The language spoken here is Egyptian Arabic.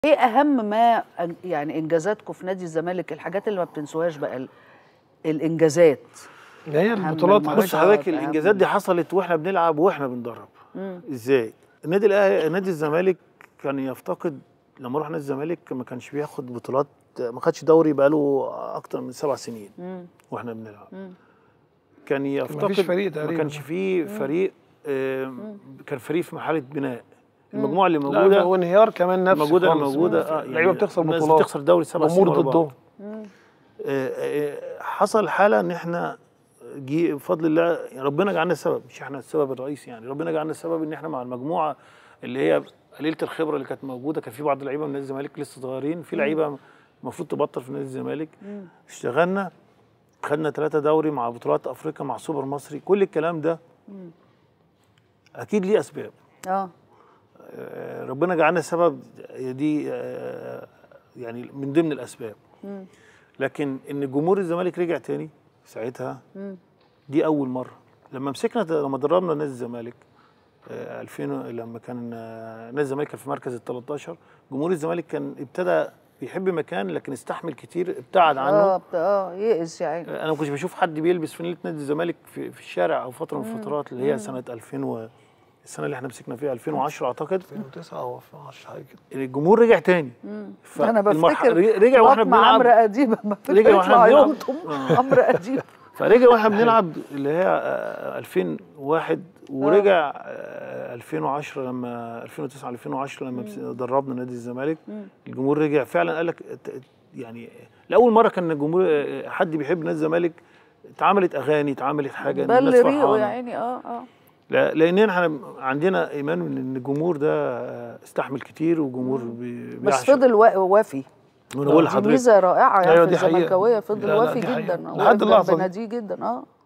ايه اهم ما أن- يعني انجازاتكم في نادي الزمالك الحاجات اللي ما بتنسوهاش بقى ال- الانجازات هي البطولات الماتشات. بص حضرتك أهم. الانجازات دي حصلت واحنا بنلعب واحنا بندرب ازاي النادي الاهلي نادي الزمالك كان يفتقد لما رحنا الزمالك ما كانش بياخد بطولات ما خدش دوري بقاله اكتر من سبع سنين واحنا بنلعب كان يفتقد فريق ما تقريبا. كانش فيه فريق آم، كان فريق في مرحله بناء المجموعه اللي لا موجوده وانهيار كمان نفسي موجوده خالص. موجوده اه اللعيبه بتخسر الناس بطولات بتخسر دوري سبع سنين جمهور ورا بعض. ضدهم آه، آه، حصل حاله ان احنا جي بفضل الله يعني ربنا جعلنا السبب مش احنا السبب الرئيسي يعني ربنا جعلنا السبب ان احنا مع المجموعه اللي هي قليله الخبره اللي كانت موجوده كان في بعض اللعيبه من نادي الزمالك لسه صغيرين في لعيبه المفروض تبطل في نادي الزمالك اشتغلنا خدنا ثلاثه دوري مع بطولات افريقيا مع سوبر مصري كل الكلام ده اكيد ليه اسباب اه آه، ربنا جعلنا السبب دي آه، يعني من ضمن الاسباب لكن ان جمهور الزمالك رجع تاني ساعتها دي اول مره لما مسكنا لما دربنا نادي الزمالك آه، 2000 لما كان آه، نادي الزمالك كان في مركز ال 13 جمهور الزمالك كان ابتدى بيحب مكان لكن استحمل كتير ابتعد عنه اه بت- اه يئس يا عيني انا ما كنتش بشوف حد بيلبس فانيله نادي الزمالك في, في الشارع او فتره من الفترات اللي هي سنه 2000 و السنه اللي احنا مسكنا فيها 2010 اعتقد 2009 او 2010 حاجه كده الجمهور رجع تاني انا فالمرح- بفتكر رجع واحنا مع عمرو بنلعب اديب لما رجع واحنا يطلع بنلعب. يلطم عمرو اديب فرجع واحنا بنلعب اللي هي آه، 2001 ورجع آه، 2010 لما 2009 2010 لما بس- دربنا نادي الزمالك الجمهور رجع فعلا قال لك ت- يعني لاول مره كان الجمهور آه، حد بيحب نادي الزمالك اتعملت اغاني اتعملت حاجه بل الناس ريقه فرحانة. يا عيني اه اه لا لان احنا عندنا ايمان ان الجمهور ده آه، استحمل كتير وجمهور بي- بس بيعشق. فضل وا- وافي وانا بقول دي لحضرتك ميزه رائعه يعني أيوة في دي حقيقة. الزملكاويه فضل لا، لا، وافي دي حقيقة. جدا لحد واقف اللحظة جنب دي. ناديه جدا اه